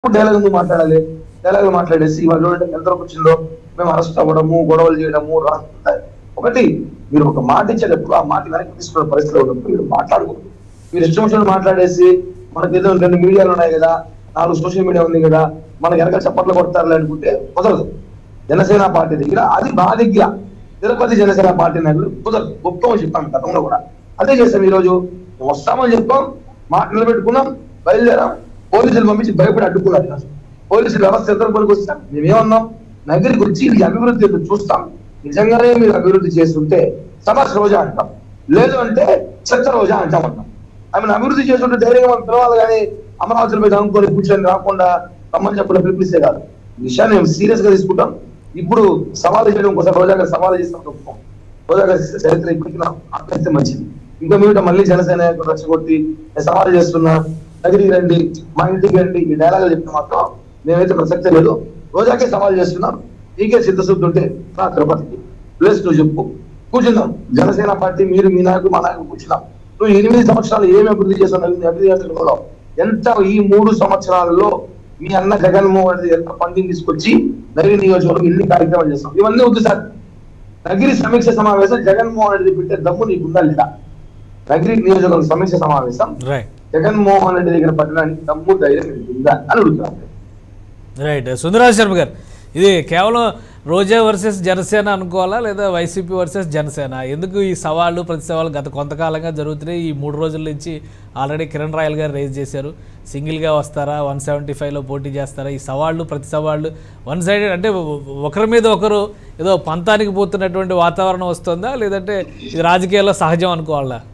Dialogue ఎందుకు మాట్లాడాలి dialogue మాట్లాడేసి ఇవాళ చూడండి ఎంత వరకు వచ్చిందో మేము అరెస్ట్ అవ్వడము గొడవలు చేయడము రా- ఒకటి మీరు ఒక మాట ఇచ్చేటప్పుడు ఆ మాట వెనక్కి తీసుకునే పరిస్థితిలో ఉన్నప్పుడు మీరు మాట్లాడకూడదు మీరు ఇష్టం వచ్చినట్టు మాట్లాడేసి మనకి ఏదో రెండు మీడియాలు ఉన్నాయి కదా నాలుగు సోషల్ మీడియా ఉంది కదా మనకి వెనక చప్పట్లు కొడతారులే అనుకుంటే కుదరదు జనసేన పార్టీ దగ్గర అది మా దగ్గర తిరుపతి జనసేన పార్టీ నాయకులు కుదరదు గొప్ప చెప్పాం గతంలో కూడా అదే చేస్తాం ఈ రోజు వస్తామని చెప్పాం మాట నిలబెట్టుకున్నాం బయలుదేరాం పోలీసులు పంపించి భయపడి అడ్డుకున్నారు ఈరోజు. పోలీసులు వ్యవస్థ ఎంత పనికి వస్తాం మేమేమన్నాం నగరికి వచ్చి ఈ అభివృద్ధి ఏదో చూస్తాం నిజంగానే మీరు అభివృద్ధి చేస్తుంటే సభాష్ రోజా అంటాం లేదు అంటే చెత్త రోజా అంటాం అంటాం ఆమెను అభివృద్ధి చేస్తుంటే ధైర్యంగా మనం పిలవాలి కానీ అమరావతిలో మీద అనుకొని కూర్చొని రాకుండా రమ్మని చెప్పడం పిలిపిస్తే కాదు ఈ విషయాన్ని మేము సీరియస్ గా తీసుకుంటాం ఇప్పుడు సవాలు చేయడం ఒకసారి రోజా గారు సవాలు చేస్తాం ఒప్పుకోం. రోజా గారి చరిత్ర ఇప్పటికీ నాకు ఆపేస్తే మంచిది ఇంకా మీట మళ్ళీ జనసేన రచ్చగొట్టి నేను సవాలు చేస్తున్నా నగరికి రండి మా ఇంటికి రండి ఈ డైలాగ్ చెప్తే మాత్రం మేమైతే ప్రసక్తే లేదు రోజాకే సవాల్ చేస్తున్నాం నీకే సిద్ధశుద్ధి ఉంటే నా తిరుపతికి ప్లేస్ నువ్వు చెప్పు కూర్చుందాం జనసేన పార్టీ మీరు మీ నాయకుడు మా నాయకుడు కూర్చున్నాం నువ్వు ఎనిమిది సంవత్సరాలు ఏమి అభివృద్ధి చేస్తావు నవీన్ అభివృద్ధి చేస్తున్నావు ఎంత ఈ మూడు సంవత్సరాలలో మీ అన్న జగన్మోహన్ రెడ్డి ఎంత ఫండింగ్ తీసుకొచ్చి నగరి నియోజకవర్గం ఎన్ని కార్యక్రమాలు చేస్తాం ఇవన్నీ వద్దు సార్ నగిరి సమీక్ష సమావేశం జగన్మోహన్ రెడ్డి పెట్టే దమ్ము నీకుందా లేదా నగిరి నియోజకవర్గం సమీక్ష సమావేశం రైట్ జగన్మోహన్ రెడ్డి దగ్గర పట్టడానికి దమ్ము ధైర్యం నీకుందా అని అడుగుతున్నాను రైట్ సుందరరాజ్ శర్మ గారు ఇది కేవలం రోజా వర్సెస్ జనసేన అనుకోవాలా లేదా వైసీపీ వర్సెస్ జనసేన ఎందుకు ఈ సవాళ్ళు ప్రతి సవాళ్ళు గత కొంతకాలంగా జరుగుతున్నాయి ఈ మూడు రోజుల నుంచి ఆల్రెడీ కిరణ్ రాయల్ గారు రేజ్ చేశారు సింగిల్గా వస్తారా వన్ సెవెంటీ ఫైవ్లో పోటీ చేస్తారా ఈ సవాళ్ళు ప్రతి సవాళ్ళు వన్ సైడెడ్ అంటే ఒకరి మీద ఒకరు ఏదో పంతానికి పోతున్నటువంటి వాతావరణం వస్తుందా లేదంటే ఇది రాజకీయాల్లో సహజం అనుకోవాలా